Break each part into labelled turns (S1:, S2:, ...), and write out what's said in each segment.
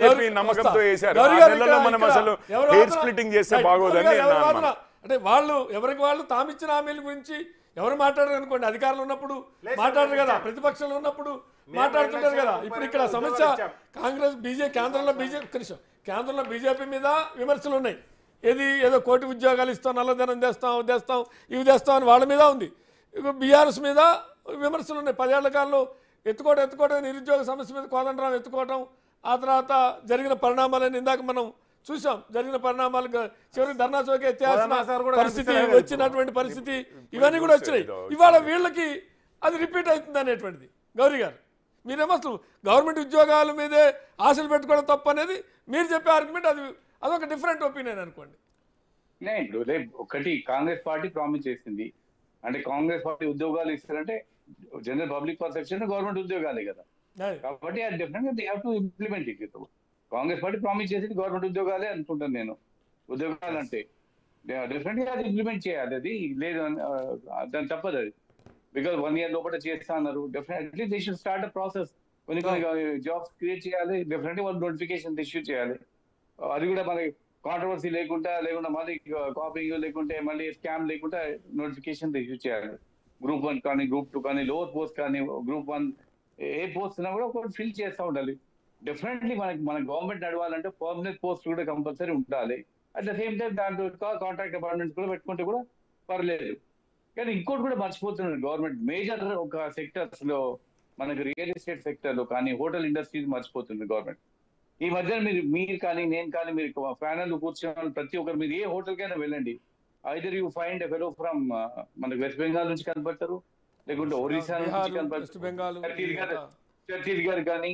S1: చెప్పి
S2: గౌరీ-
S1: నమ్మకంతో
S2: వస్తా.
S1: వేశారు
S2: గౌరీ
S1: ఆ
S2: గారు
S1: నెలలో
S2: ఇక్కడ-
S1: మనం
S2: ఇక్కడ
S1: అసలు
S2: ఎవరు
S1: హెయిర్
S2: వాదన-
S1: స్ప్లిట్టింగ్ చేస్తే
S2: రైట్.
S1: బాగోదని
S2: గౌరీ గారు
S1: నేను
S2: ఎవరు
S1: నా
S2: వాదన?
S1: అనుమానం.
S2: అంటే వాళ్ళు ఎవరికి వాళ్ళు తామిచ్చిన హామీల గురించి ఎవరు మాట్లాడరు అనుకోండి అధికారంలో ఉన్నప్పుడు మాట్లాడరు కదా ప్రతిపక్షంలో ఉన్నప్పుడు మాట్లాడుతుంటారు కదా ఇప్పుడు ఇక్కడ సమస్య కాంగ్రెస్ బీజేపీ కేంద్రంలో బీజేపీ కృష్ణ కేంద్రంలో బీజేపీ మీద విమర్శలు ఉన్నాయి ఏది ఏదో కోటి ఉద్యోగాలు ఇస్తాం నల్లధనం తెస్తాం అది తెస్తాం ఇవి తెస్తాం అని వాళ్ళ మీద ఉంది ఇక బీఆర్ఎస్ మీద విమర్శలు ఉన్నాయి పదేళ్ల కాలంలో ఎత్తుకోవడం ఎత్తుకోవడం నిరుద్యోగ సమస్య మీద కోదండరాం ఎత్తుకోవడం ఆ తర్వాత జరిగిన పరిణామాలని ఇందాక మనం చూసాం జరిగిన పరిణామాలు గ- చివరికి ధర్నా చౌక ఎత్తేయాల్సిన
S3: కోదండరాం సార్ కూడా
S2: పరిస్థితి
S3: కనిపిస్తారు కదా
S2: వచ్చినటువంటి పరిస్థితి ఇవన్నీ కూడా వచ్చినాయి
S1: చూసేది
S2: ఇవాళ వీళ్ళకి అది రిపీట్ అవుతుంది అనేటువంటిది గౌరీ గారు మీరేమో అసలు గవర్నమెంట్ ఉద్యోగాల మీదే ఆశలు పెట్టుకోవడం తప్పు అనేది మీరు చెప్పే ఆర్గ్యుమెంట్ అది అదొక డిఫరెంట్ ఒపీనియన్ అనుకోండి
S4: నే ఇప్పుడు రేపు ఒకటి కాంగ్రెస్ పార్టీ ప్రామిస్ చేసింది అంటే కాంగ్రెస్ పార్టీ ఉద్యోగాలు ఇస్తారంటే జనరల్ పబ్లిక్ పర్సెప్షన్ గవర్నమెంట్ ఉద్యోగాలే కదా
S2: అది.
S4: కాబట్టి అది డెఫినెట్ గా they have to implement it Congress party promise చేసింది గవర్నమెంట్ ఉద్యోగాలే అనుకుంటాను నేను ఉద్యోగాలు అంటే డెఫినెట్ గా అది ఇంప్లిమెంట్ చేయాలి అది లేదు అని, ఆ, దాని తప్పదు అది బికాస్ వన్ ఇయర్ లోపల చేస్తా అన్నారు definitely they should start a process కొన్ని కొన్ని జాబ్స్ క్రియేట్ చేయాలి డెఫినెట్లీ వాళ్ళు నోటిఫికేషన్ ఇష్యూ చేయాలి అది కూడా మనకి కాంట్రవర్సీ లేకుండా లేకుండా మళ్ళీ కాపింగ్ లేకుంటే మళ్ళీ స్కామ్ లేకుండా నోటిఫికేషన్ ఇష్యూ చేయాలి గ్రూప్ వన్ కానీ గ్రూప్ టూ కానీ లోవర్ పోస్ట్ కానీ గ్రూప్ వన్ ఏ పోస్ట్ ఉన్నా కూడా ఒకటి ఫిల్ చేస్తూ ఉండాలి డెఫినెట్లీ మనకి మన గవర్నమెంట్ నడవాలంటే పర్మనెంట్ పోస్ట్ కూడా కంపల్సరీ ఉండాలి అట్ ద సేమ్ టైం దాంట్లో కాంట్రాక్ట్ డిపార్ట్మెంట్స్ కూడా పెట్టుకుంటే కూడా పర్లేదు కానీ ఇంకోటి కూడా మర్చిపోతున్నారు గవర్నమెంట్ మేజర్ ఒక సెక్టర్స్ లో మనకి రియల్ ఎస్టేట్ సెక్టర్ లో కానీ హోటల్ ఇండస్ట్రీస్ మర్చిపోతుంది గవర్నమెంట్ ఈ మధ్య మీరు మీరు కానీ నేను కానీ మీరు ప్యానల్ కూర్చున్న వాళ్ళు ప్రతి ఒక్కరు మీరు ఏ హోటల్ కైనా వెళ్ళండి either you find fellow from మనకి వెస్ట్ బెంగాల్ నుంచి కనపడతారు లేకుంటే ఒరిస్సా నుంచి
S2: బీహార్ వెస్ట్
S4: కనపడతారు
S2: బెంగాల్
S4: ఛత్తీస్గఢ్ ఛత్తీస్గఢ్ కానీ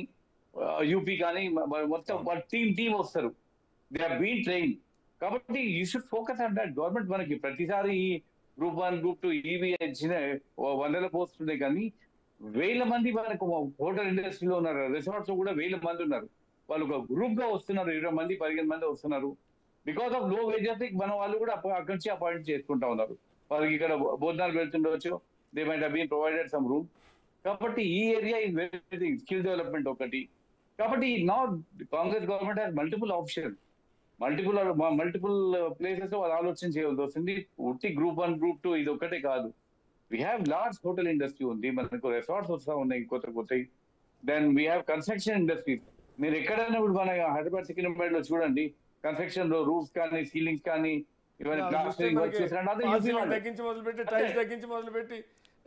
S4: యూపీ కానీ మ- మ- మొత్తం వాళ్ళ టీమ్ టీమ్ వస్తారు దే ఆర్ బీన్ ట్రైన్ కాబట్టి you should focus on that government మనకి ప్రతిసారి ఈ గ్రూప్ వన్ గ్రూప్ టూ ఇవి ఇచ్చిన ఓ వందల పోస్ట్ ఉన్నాయి కానీ వేల మంది మనకు హోటల్ ఇండస్ట్రీలో ఉన్నారు రిసార్ట్స్ కూడా వేల మంది ఉన్నారు వాళ్ళు ఒక గ్రూప్ గా వస్తున్నారు ఇరవై మంది పదిహేను మంది వస్తున్నారు బికాస్ ఆఫ్ లో వేజెస్ మన వాళ్ళు కూడా అప్ప- అక్కడి నుంచి అపాయింట్ చేసుకుంటా ఉన్నారు వాళ్ళకి ఇక్కడ భోజనాలు వెళ్తుండవచ్చు they might been provided some room కాబట్టి ఈ area is very skill development ఒకటి కాబట్టి నా Congress government has multiple option multiple multiple places వాళ్ళు ఆలోచన చేయవలసి వస్తుంది ఉట్టి గ్రూప్ వన్ గ్రూప్ టూ ఇది ఒకటే కాదు we have large hotel industry ఉంది మనకు రిసార్ట్స్ వస్తా ఉన్నాయి కొత్త కొత్తవి then we have construction industry మీరు ఎక్కడైనా ఇప్పుడు మన హైదరాబాద్ సికింద్రాబాద్ లో చూడండి కన్స్ట్రక్షన్ లో రూఫ్స్ కానీ సీలింగ్స్ కానీ ఇవన్నీ ప్లాస్టరింగ్ వర్క్ చేసిన
S2: తగ్గించి మొదలుపెట్టి టైల్స్ తగ్గించి మొదలుపెట్టి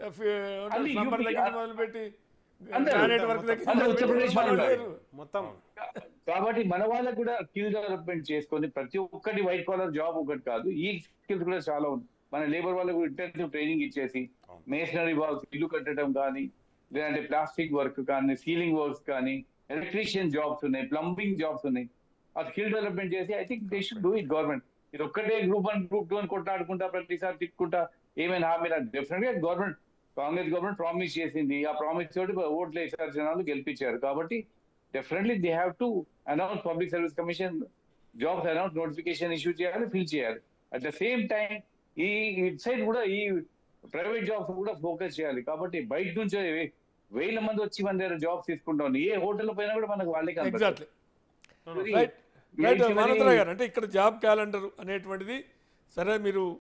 S4: అన్ని
S2: స్లంబర్
S4: UP
S2: తగ్గించి మొదలుపెట్టి
S4: అందరూ.
S2: గ్రానైట్ వర్క్ తగ్గించి
S4: అందరూ
S2: మొదలుపెట్టి
S4: ఉత్తరప్రదేశ్ వాళ్ళు
S2: మొదలుపెట్టి
S4: ఉన్నారు.
S3: మొత్తం
S4: కాబట్టి మన వాళ్ళకు కూడా స్కిల్ డెవలప్మెంట్ చేసుకొని ప్రతి ఒక్కటి వైట్ కాలర్ జాబ్ ఒకటి కాదు ఈ స్కిల్స్ కూడా చాలా ఉంది మన లేబర్ వాళ్ళకు ఇంటెన్సివ్ ట్రైనింగ్ ఇచ్చేసి మేషనరీ వర్క్స్ ఇల్లు కట్టడం కానీ లేదంటే ప్లాస్టిక్ వర్క్ కానీ సీలింగ్ వర్క్స్ కానీ ఎలక్ట్రీషియన్ జాబ్స్ ఉన్నాయి ప్లంబింగ్ జాబ్స్ ఉన్నాయి ఆ స్కిల్ డెవలప్మెంట్ చేసి I think they should do it government ఇది ఒక్కటే గ్రూప్ వన్ గ్రూప్ టూ అని కొట్లాడుకుంటా ప్రతిసారి తిట్టుకుంటా ఏమైనా హామీ డెఫినెట్ గా గవర్నమెంట్ కాంగ్రెస్ గవర్నమెంట్ ప్రామిస్ చేసింది ఆ ప్రామిస్ తోటి ఓట్లు వేసారు జనాలు గెలిపించారు కాబట్టి definitely they have to announce public service commission jobs announce notification issue చేయాలి ఫిల్ చేయాలి అట్ ద సేమ్ టైం ఈ ఇట్ సైడ్ కూడా ఈ ప్రైవేట్ జాబ్స్ కూడా ఫోకస్ చేయాలి కాబట్టి బయట నుంచి వేల మంది వచ్చి మన దగ్గర జాబ్స్ తీసుకుంటాం ఏ హోటల్ పైన కూడా మనకు వాళ్ళే కనపడతారు.
S2: ఎగ్జాక్ట్లీ రైట్ రైట్
S4: చివరి-
S2: మానవరావు గారు అంటే ఇక్కడ జాబ్ క్యాలెండర్ అనేటువంటిది సరే మీరు